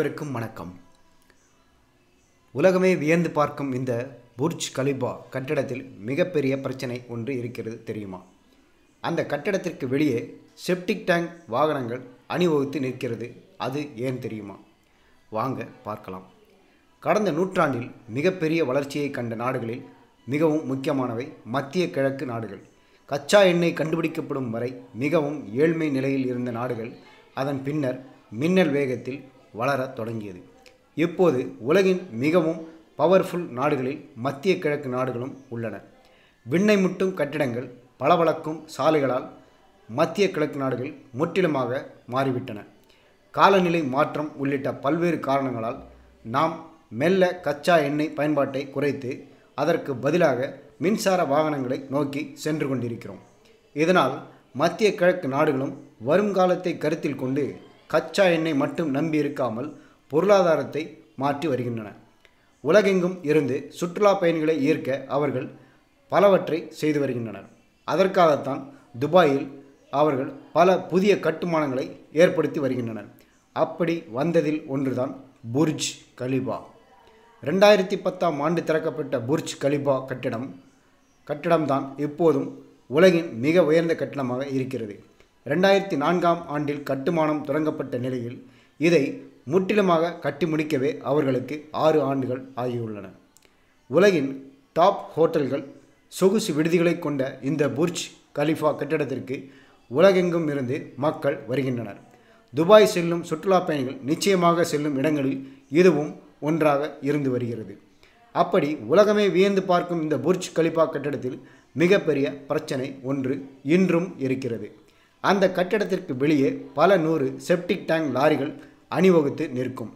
அனைவருக்கும் வணக்கம் உலகமே வியந்து பார்க்கும் இந்த புர்ஜ் கலிபா கட்டிடத்தில் மிகப்பெரிய பிரச்சனை ஒன்று இருக்கிறது தெரியுமா அந்த கட்டிடத்திற்கு வெளியே செப்டிக் டேங்க் வாகனங்கள் அணிவகுத்து நிற்கிறது அது ஏன் தெரியுமா வாங்க பார்க்கலாம் கடந்த நூற்றாண்டில் மிகப்பெரிய வளர்ச்சியை கண்ட நாடுகளில் மிகவும் முக்கியமானவை மத்திய கிழக்கு நாடுகள் கச்சா எண்ணெய் கண்டுபிடிக்கப்படும் வரை மிகவும் ஏழ்மை நிலையில் இருந்த நாடுகள் அதன் பின்னர் மின்னல் வேகத்தில் வளரத் தொடங்கியது இப்போது உலகின் மிகவும் பவர்ஃபுல் நாடுகளில் மத்திய கிழக்கு நாடுகளும் உள்ளன விண்ணை முட்டும் கட்டிடங்கள் பளபளக்கும் சாலைகளால் மத்திய கிழக்கு நாடுகள் முற்றிலுமாக மாறிவிட்டன காலநிலை மாற்றம் உள்ளிட்ட பல்வேறு காரணங்களால் நாம் மெல்ல கச்சா எண்ணெய் பயன்பாட்டை குறைத்து அதற்கு பதிலாக மின்சார வாகனங்களை நோக்கி சென்று கொண்டிருக்கிறோம் இதனால் மத்திய கிழக்கு நாடுகளும் வருங்காலத்தை கருத்தில் கொண்டு கச்சா எண்ணெய் மட்டும் நம்பி இருக்காமல் பொருளாதாரத்தை மாற்றி வருகின்றன உலகெங்கும் இருந்து சுற்றுலா பயணிகளை ஈர்க்க அவர்கள் பலவற்றை செய்து வருகின்றனர் அதற்காகத்தான் துபாயில் அவர்கள் பல புதிய கட்டுமானங்களை ஏற்படுத்தி வருகின்றனர் அப்படி வந்ததில் ஒன்றுதான் புர்ஜ் கலிபா ரெண்டாயிரத்தி பத்தாம் ஆண்டு திறக்கப்பட்ட புர்ஜ் கலிபா கட்டிடம் கட்டிடம்தான் இப்போதும் உலகின் மிக உயர்ந்த கட்டிடமாக இருக்கிறது ரெண்டாயிரத்தி நான்காம் ஆண்டில் கட்டுமானம் தொடங்கப்பட்ட நிலையில் இதை முற்றிலுமாக கட்டி முடிக்கவே அவர்களுக்கு ஆறு ஆண்டுகள் ஆகியுள்ளன உலகின் டாப் ஹோட்டல்கள் சொகுசு விடுதிகளை கொண்ட இந்த புர்ஜ் கலிஃபா கட்டிடத்திற்கு உலகெங்கும் இருந்து மக்கள் வருகின்றனர் துபாய் செல்லும் சுற்றுலா பயணிகள் நிச்சயமாக செல்லும் இடங்களில் இதுவும் ஒன்றாக இருந்து வருகிறது அப்படி உலகமே வியந்து பார்க்கும் இந்த புர்ஜ் கலிஃபா கட்டிடத்தில் மிகப்பெரிய பிரச்சனை ஒன்று இன்றும் இருக்கிறது அந்த கட்டிடத்திற்கு வெளியே பல நூறு செப்டிக் டேங்க் லாரிகள் அணிவகுத்து நிற்கும்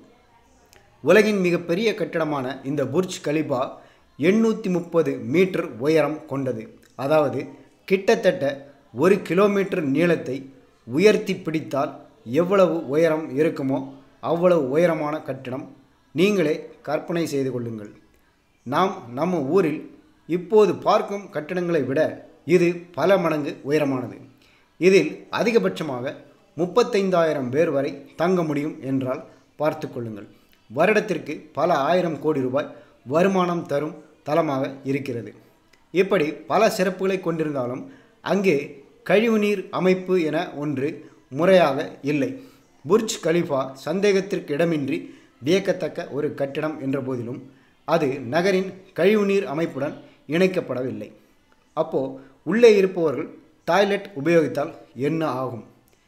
உலகின் மிகப்பெரிய கட்டிடமான இந்த புர்ஜ் கலிபா எண்ணூற்றி முப்பது மீட்டர் உயரம் கொண்டது அதாவது கிட்டத்தட்ட ஒரு கிலோமீட்டர் நீளத்தை உயர்த்தி பிடித்தால் எவ்வளவு உயரம் இருக்குமோ அவ்வளவு உயரமான கட்டிடம் நீங்களே கற்பனை செய்து கொள்ளுங்கள் நாம் நம்ம ஊரில் இப்போது பார்க்கும் கட்டிடங்களை விட இது பல மடங்கு உயரமானது இதில் அதிகபட்சமாக முப்பத்தைந்தாயிரம் பேர் வரை தங்க முடியும் என்றால் பார்த்து கொள்ளுங்கள் வருடத்திற்கு பல ஆயிரம் கோடி ரூபாய் வருமானம் தரும் தளமாக இருக்கிறது இப்படி பல சிறப்புகளை கொண்டிருந்தாலும் அங்கே கழிவுநீர் அமைப்பு என ஒன்று முறையாக இல்லை புர்ஜ் கலிஃபா சந்தேகத்திற்கு இடமின்றி வியக்கத்தக்க ஒரு கட்டிடம் என்ற போதிலும் அது நகரின் கழிவுநீர் அமைப்புடன் இணைக்கப்படவில்லை அப்போது உள்ளே இருப்பவர்கள் டாய்லெட் உபயோகித்தால் என்ன ஆகும்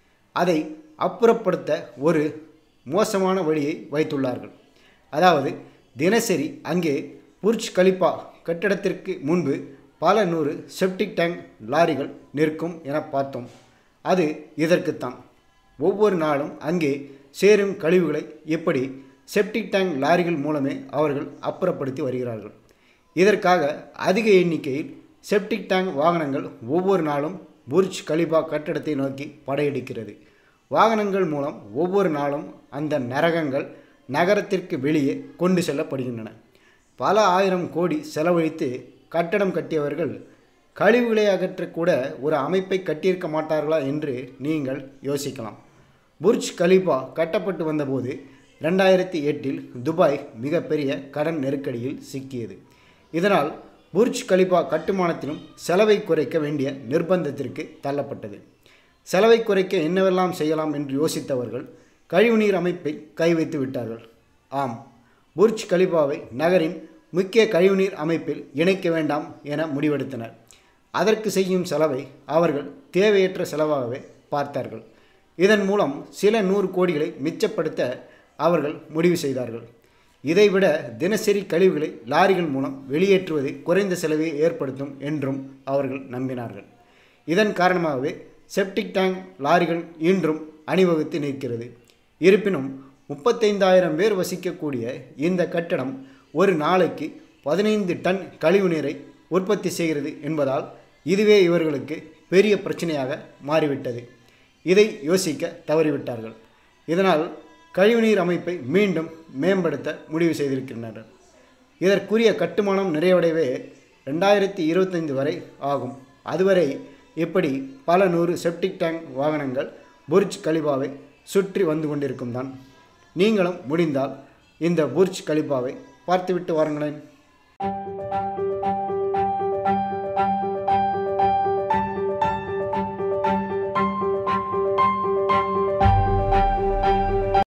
அதை அப்புறப்படுத்த ஒரு மோசமான வழியை வைத்துள்ளார்கள் அதாவது தினசரி அங்கே புர்ஜ் கலிப்பா கட்டிடத்திற்கு முன்பு பல நூறு செப்டிக் டேங்க் லாரிகள் நிற்கும் என பார்த்தோம் அது இதற்குத்தான் ஒவ்வொரு நாளும் அங்கே சேரும் கழிவுகளை எப்படி செப்டிக் டேங்க் லாரிகள் மூலமே அவர்கள் அப்புறப்படுத்தி வருகிறார்கள் இதற்காக அதிக எண்ணிக்கையில் செப்டிக் டேங்க் வாகனங்கள் ஒவ்வொரு நாளும் புர்ஜ் கலிபா கட்டிடத்தை நோக்கி படையெடுக்கிறது வாகனங்கள் மூலம் ஒவ்வொரு நாளும் அந்த நரகங்கள் நகரத்திற்கு வெளியே கொண்டு செல்லப்படுகின்றன பல ஆயிரம் கோடி செலவழித்து கட்டடம் கட்டியவர்கள் கழிவுகளை அகற்றக்கூட ஒரு அமைப்பை கட்டியிருக்க மாட்டார்களா என்று நீங்கள் யோசிக்கலாம் புர்ஜ் கலிபா கட்டப்பட்டு வந்தபோது ரெண்டாயிரத்தி எட்டில் துபாய் மிகப்பெரிய கடன் நெருக்கடியில் சிக்கியது இதனால் புர்ஜ் கலிபா கட்டுமானத்திலும் செலவை குறைக்க வேண்டிய நிர்பந்தத்திற்கு தள்ளப்பட்டது செலவை குறைக்க என்னவெல்லாம் செய்யலாம் என்று யோசித்தவர்கள் கழிவுநீர் அமைப்பை கை வைத்து விட்டார்கள் ஆம் புர்ஜ் கலிபாவை நகரின் முக்கிய கழிவுநீர் அமைப்பில் இணைக்க வேண்டாம் என முடிவெடுத்தனர் அதற்கு செய்யும் செலவை அவர்கள் தேவையற்ற செலவாகவே பார்த்தார்கள் இதன் மூலம் சில நூறு கோடிகளை மிச்சப்படுத்த அவர்கள் முடிவு செய்தார்கள் இதைவிட தினசரி கழிவுகளை லாரிகள் மூலம் வெளியேற்றுவது குறைந்த செலவை ஏற்படுத்தும் என்றும் அவர்கள் நம்பினார்கள் இதன் காரணமாகவே செப்டிக் டேங்க் லாரிகள் இன்றும் அணிவகுத்து நிற்கிறது இருப்பினும் முப்பத்தைந்தாயிரம் பேர் வசிக்கக்கூடிய இந்த கட்டடம் ஒரு நாளைக்கு பதினைந்து டன் கழிவு நீரை உற்பத்தி செய்கிறது என்பதால் இதுவே இவர்களுக்கு பெரிய பிரச்சனையாக மாறிவிட்டது இதை யோசிக்க தவறிவிட்டார்கள் இதனால் கழிவுநீர் அமைப்பை மீண்டும் மேம்படுத்த முடிவு செய்திருக்கின்றனர் இதற்குரிய கட்டுமானம் நிறைவடையவே ரெண்டாயிரத்தி இருபத்தைந்து வரை ஆகும் அதுவரை இப்படி பல நூறு செப்டிக் டேங்க் வாகனங்கள் புர்ஜ் கலிபாவை சுற்றி வந்து கொண்டிருக்கும் தான் நீங்களும் முடிந்தால் இந்த புர்ஜ் கலிபாவை பார்த்துவிட்டு வாருங்களேன்